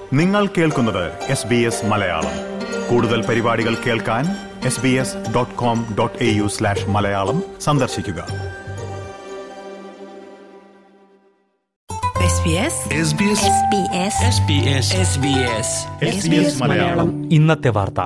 നിങ്ങൾ കേൾക്കുന്നത് S B S Malayalam കൂടുതൽ പരിപാടികൾ കേൾക്കാൻ S B S dot com dot A U slash Malayalam സന്ദർശിക്കുക SBS SBS SBS SBS SBS SBS Malayalam ഇന്നത്തെ വാർത്ത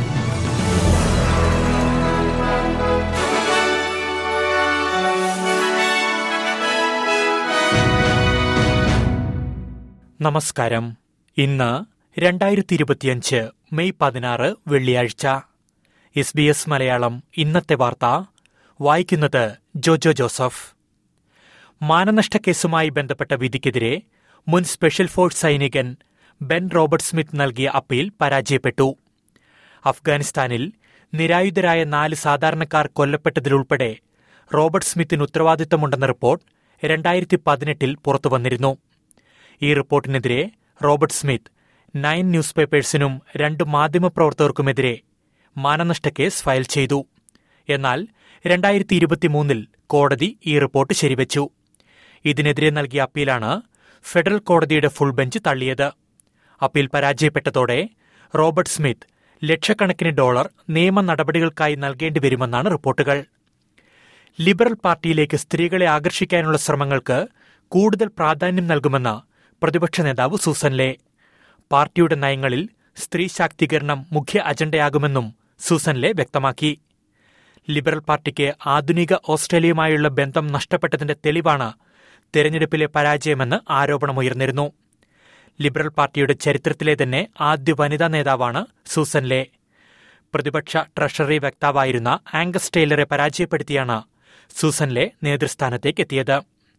നമസ്കാരം ഇന്ന് രണ്ടായിരത്തി ഇരുപത്തിയഞ്ച് മെയ് പതിനാറ് വെള്ളിയാഴ്ച എസ് ബി എസ് മലയാളം ഇന്നത്തെ വാർത്ത വായിക്കുന്നത് ജോജോ ജോസഫ് മാനനഷ്ട കേസുമായി ബന്ധപ്പെട്ട വിധിക്കെതിരെ മുൻ സ്പെഷ്യൽ ഫോഴ്സ് സൈനികൻ ബെൻ റോബർട്ട് സ്മിത്ത് നൽകിയ അപ്പീൽ പരാജയപ്പെട്ടു അഫ്ഗാനിസ്ഥാനിൽ നിരായുധരായ നാല് സാധാരണക്കാർ കൊല്ലപ്പെട്ടതിലുൾപ്പെടെ റോബർട്ട് സ്മിത്തിന് ഉത്തരവാദിത്തമുണ്ടെന്ന റിപ്പോർട്ട് രണ്ടായിരത്തി പതിനെട്ടിൽ പുറത്തുവന്നിരുന്നു ഈ റിപ്പോർട്ടിനെതിരെ റോബർട്ട് സ്മിത്ത് നയൻ ന്യൂസ് പേപ്പേഴ്സിനും രണ്ട് മാധ്യമപ്രവർത്തകർക്കുമെതിരെ മാനനഷ്ട കേസ് ഫയൽ ചെയ്തു എന്നാൽ രണ്ടായിരത്തി ഇരുപത്തിമൂന്നിൽ കോടതി ഈ റിപ്പോർട്ട് ശരിവച്ചു ഇതിനെതിരെ നൽകിയ അപ്പീലാണ് ഫെഡറൽ കോടതിയുടെ ഫുൾ ബെഞ്ച് തള്ളിയത് അപ്പീൽ പരാജയപ്പെട്ടതോടെ റോബർട്ട് സ്മിത്ത് ലക്ഷക്കണക്കിന് ഡോളർ നിയമ നടപടികൾക്കായി നൽകേണ്ടി വരുമെന്നാണ് റിപ്പോർട്ടുകൾ ലിബറൽ പാർട്ടിയിലേക്ക് സ്ത്രീകളെ ആകർഷിക്കാനുള്ള ശ്രമങ്ങൾക്ക് കൂടുതൽ പ്രാധാന്യം നൽകുമെന്ന് പ്രതിപക്ഷ നേതാവ് സൂസൻ ലേ പാർട്ടിയുടെ നയങ്ങളിൽ സ്ത്രീ ശാക്തീകരണം മുഖ്യ അജണ്ടയാകുമെന്നും സൂസൻ ലേ വ്യക്തമാക്കി ലിബറൽ പാർട്ടിക്ക് ആധുനിക ഓസ്ട്രേലിയയുമായുള്ള ബന്ധം നഷ്ടപ്പെട്ടതിന്റെ തെളിവാണ് തെരഞ്ഞെടുപ്പിലെ പരാജയമെന്ന് ആരോപണമുയർന്നിരുന്നു ലിബറൽ പാർട്ടിയുടെ ചരിത്രത്തിലെ തന്നെ ആദ്യ വനിതാ നേതാവാണ് സൂസൻ ലേ പ്രതിപക്ഷ ട്രഷറി വക്താവായിരുന്ന ആംഗസ് ടെയ്ലറെ പരാജയപ്പെടുത്തിയാണ് സൂസൻ ലേ നേതൃസ്ഥാനത്തേക്ക് എത്തിയത്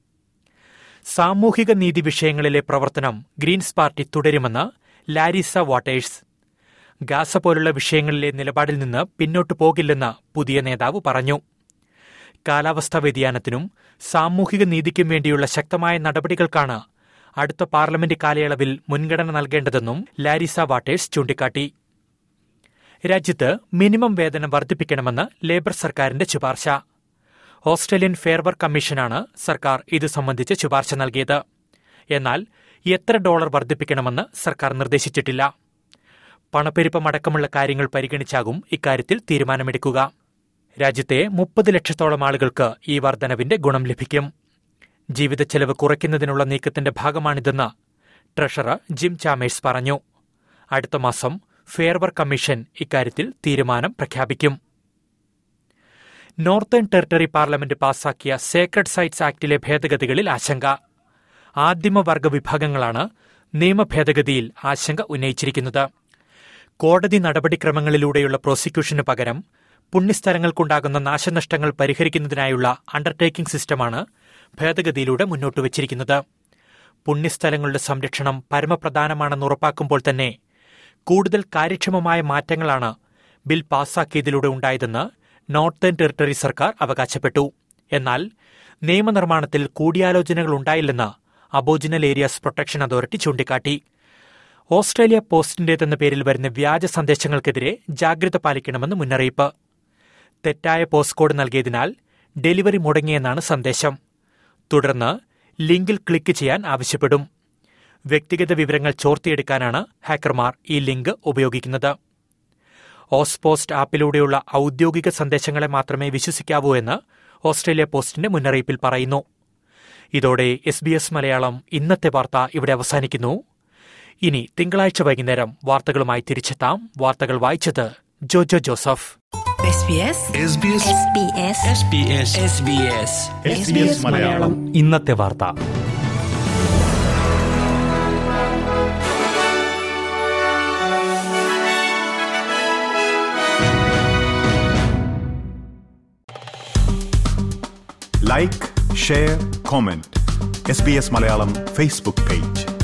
സാമൂഹിക നീതി വിഷയങ്ങളിലെ പ്രവർത്തനം ഗ്രീൻസ് പാർട്ടി തുടരുമെന്ന് ലാരിസ വാട്ടേഴ്സ് ഗാസ പോലുള്ള വിഷയങ്ങളിലെ നിലപാടിൽ നിന്ന് പിന്നോട്ടു പോകില്ലെന്ന് പുതിയ നേതാവ് പറഞ്ഞു കാലാവസ്ഥാ വ്യതിയാനത്തിനും സാമൂഹിക നീതിക്കും വേണ്ടിയുള്ള ശക്തമായ നടപടികൾക്കാണ് അടുത്ത പാർലമെന്റ് കാലയളവിൽ മുൻഗണന നൽകേണ്ടതെന്നും ലാരിസ വാട്ടേഴ്സ് ചൂണ്ടിക്കാട്ടി രാജ്യത്ത് മിനിമം വേതനം വർദ്ധിപ്പിക്കണമെന്ന് ലേബർ സർക്കാരിന്റെ ശുപാർശ ഓസ്ട്രേലിയൻ ഫെയർ വർക്ക് കമ്മീഷനാണ് സർക്കാർ ഇത് സംബന്ധിച്ച് ശുപാർശ നൽകിയത് എന്നാൽ എത്ര ഡോളർ വർദ്ധിപ്പിക്കണമെന്ന് സർക്കാർ നിർദ്ദേശിച്ചിട്ടില്ല പണപ്പെരുപ്പമടക്കമുള്ള കാര്യങ്ങൾ പരിഗണിച്ചാകും ഇക്കാര്യത്തിൽ തീരുമാനമെടുക്കുക രാജ്യത്തെ മുപ്പത് ലക്ഷത്തോളം ആളുകൾക്ക് ഈ വർധനവിന്റെ ഗുണം ലഭിക്കും ജീവിത ചെലവ് കുറയ്ക്കുന്നതിനുള്ള നീക്കത്തിന്റെ ഭാഗമാണിതെന്ന് ട്രഷറർ ജിം ചാമേഴ്സ് പറഞ്ഞു അടുത്ത മാസം ഫെയർ വർക്ക് കമ്മീഷൻ ഇക്കാര്യത്തിൽ തീരുമാനം പ്രഖ്യാപിക്കും നോർത്തേൺ ടെറിട്ടറി പാർലമെന്റ് പാസാക്കിയ സേക്രഡ് സൈറ്റ്സ് ആക്ടിലെ ഭേദഗതികളിൽ ആശങ്ക ആദിമവർഗ വിഭാഗങ്ങളാണ് നിയമ ഭേദഗതിയിൽ ആശങ്ക ഉന്നയിച്ചിരിക്കുന്നത് കോടതി നടപടിക്രമങ്ങളിലൂടെയുള്ള പ്രോസിക്യൂഷന് പകരം പുണ്യസ്ഥലങ്ങൾക്കുണ്ടാകുന്ന നാശനഷ്ടങ്ങൾ പരിഹരിക്കുന്നതിനായുള്ള അണ്ടർടേക്കിംഗ് സിസ്റ്റമാണ് ഭേദഗതിയിലൂടെ മുന്നോട്ട് വച്ചിരിക്കുന്നത് പുണ്യസ്ഥലങ്ങളുടെ സംരക്ഷണം പരമപ്രധാനമാണെന്ന് ഉറപ്പാക്കുമ്പോൾ തന്നെ കൂടുതൽ കാര്യക്ഷമമായ മാറ്റങ്ങളാണ് ബിൽ പാസാക്കിയതിലൂടെ ഉണ്ടായതെന്ന് നോർത്തേൺ ടെറിട്ടറി സർക്കാർ അവകാശപ്പെട്ടു എന്നാൽ നിയമനിർമ്മാണത്തിൽ കൂടിയാലോചനകൾ ഉണ്ടായില്ലെന്ന് അബോജിനൽ ഏരിയാസ് പ്രൊട്ടക്ഷൻ അതോറിറ്റി ചൂണ്ടിക്കാട്ടി ഓസ്ട്രേലിയ പോസ്റ്റിന്റേതെന്ന പേരിൽ വരുന്ന വ്യാജ സന്ദേശങ്ങൾക്കെതിരെ ജാഗ്രത പാലിക്കണമെന്ന് മുന്നറിയിപ്പ് തെറ്റായ പോസ്റ്റ് കോഡ് നൽകിയതിനാൽ ഡെലിവറി മുടങ്ങിയെന്നാണ് സന്ദേശം തുടർന്ന് ലിങ്കിൽ ക്ലിക്ക് ചെയ്യാൻ ആവശ്യപ്പെടും വ്യക്തിഗത വിവരങ്ങൾ ചോർത്തിയെടുക്കാനാണ് ഹാക്കർമാർ ഈ ലിങ്ക് ഉപയോഗിക്കുന്നത് ഓസ്പോസ്റ്റ് ആപ്പിലൂടെയുള്ള ഔദ്യോഗിക സന്ദേശങ്ങളെ മാത്രമേ വിശ്വസിക്കാവൂ എന്ന് ഓസ്ട്രേലിയ പോസ്റ്റിന്റെ മുന്നറിയിപ്പിൽ പറയുന്നു ഇതോടെ എസ് ബി എസ് മലയാളം ഇന്നത്തെ വാർത്ത ഇവിടെ അവസാനിക്കുന്നു ഇനി തിങ്കളാഴ്ച വൈകുന്നേരം വാർത്തകളുമായി തിരിച്ചെത്താം വാർത്തകൾ വായിച്ചത് Jojo Joseph SBS SBS SBS SBS SBS SBS Malayalam ഇന്നത്തെ വാർത്ത like share comment S B S Malayalam Facebook page